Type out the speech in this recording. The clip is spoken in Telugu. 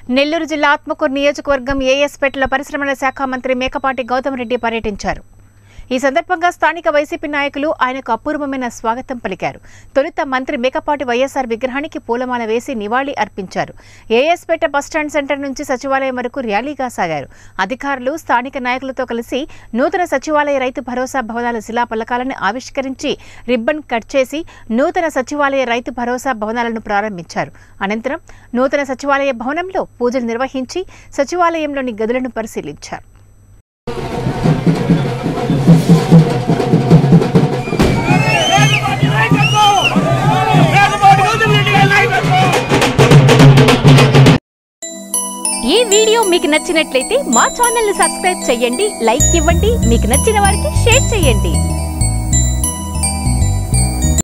నెల్లూరు జిల్లా ఆత్మకూరు నియోజకవర్గం ఏఎస్పేటలో పరిశ్రమల శాఖ మంత్రి మేకపాటి గౌతమ్ రెడ్డి పర్యటించారు ఈ సందర్భంగా స్థానిక వైసీపీ నాయకులు ఆయనకు అపూర్వమైన స్వాగతం పలికారు తొలుత మంత్రి మేకపాటి వైఎస్ఆర్ విగ్రహానికి పూలమాల వేసి నివాళి అర్పించారు ఏఎస్పేట బస్టాండ్ సెంటర్ నుంచి సచివాలయం వరకు ర్యాలీగా సాగారు అధికారులు స్థానిక నాయకులతో కలిసి నూతన సచివాలయ రైతు భరోసా భవనాల శిలాఫలకాలను ఆవిష్కరించి రిబ్బన్ కట్ చేసి నూతన సచివాలయ రైతు భరోసా భవనాలను ప్రారంభించారు అనంతరం నూతన సచివాలయ భవనంలో పూజలు నిర్వహించి సచివాలయంలోని గదులను పరిశీలించారు ఈ వీడియో మీకు నచ్చినట్లయితే మా ఛానల్ ని సబ్స్క్రైబ్ చేయండి లైక్ ఇవ్వండి మీకు నచ్చిన వారికి షేర్ చేయండి